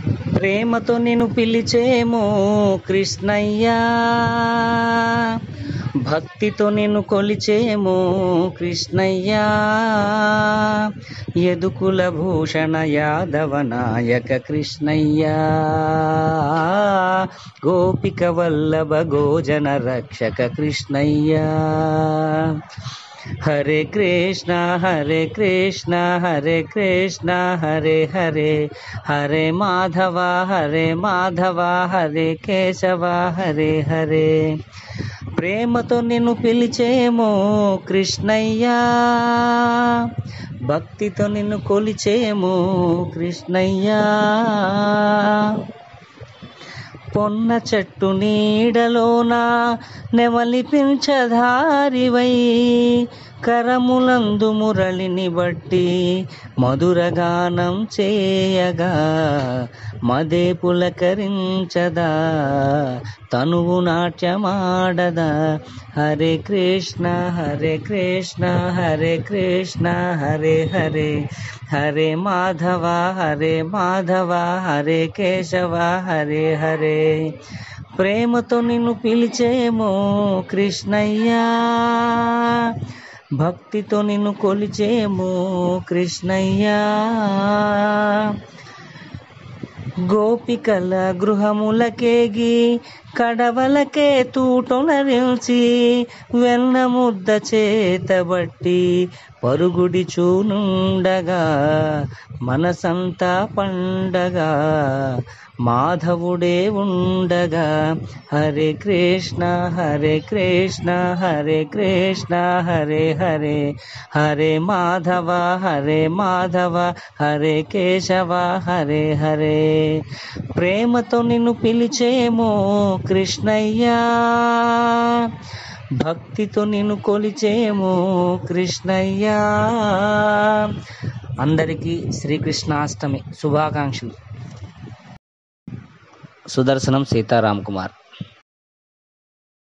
ప్రేమతో నేను పిలిచేమో కృష్ణయ్యా భక్తితో నేను కొలిచేమో కృష్ణయ్యా యదుకుల భూషణ యాదవ నాయక కృష్ణయ్యా గోపిక వల్లభ గోజన రక్షక కృష్ణయ్యా హరే కృష్ణ హరే కృష్ణ హరే కృష్ణ హరే హరే హరే మాధవ హరే మాధవ హరే కేశవ హరే హరే ప్రేమతో నిన్ను పిలిచేమో కృష్ణయ్యా భక్తితో నిన్ను కొలిచేమో కృష్ణయ్యా పొన్న చెట్టు నీడలోన నెమలి పింఛధారివై కరములందు మురళిని బట్టి మధురగానం చేయగా మదే పులకరించదా తనువు నాట్యమాడదా హరే కృష్ణ హరే కృష్ణ హరే కృష్ణ హరే హరే హరే మాధవ హరే మాధవ హరే కేశవ హరే హరే ప్రేమతో నిన్ను పిలిచేమో కృష్ణయ్యా భక్తితో నిన్ను కొలిచేమో కృష్ణయ్యా గోపికల గృహములకేగి కడవలకే తూటొనరిల్చి వెన్న ముద్ద చేతబట్టి పరుగుడి చూనుండగా మనసంతా పండగా మాధవుడే ఉండగా హరే కృష్ణ హరే కృష్ణ హరే కృష్ణ హరే హరే హరే మాధవ హరే మాధవ హరే కేశవ హరే హరే ప్రేమతో నిన్ను పిలిచేమో కృష్ణయ్యా భక్తితో నిన్ను కొలిచేమో కృష్ణయ్యా అందరికీ శ్రీకృష్ణాష్టమి శుభాకాంక్షలు సుదర్శనం సీతారాం కుమార్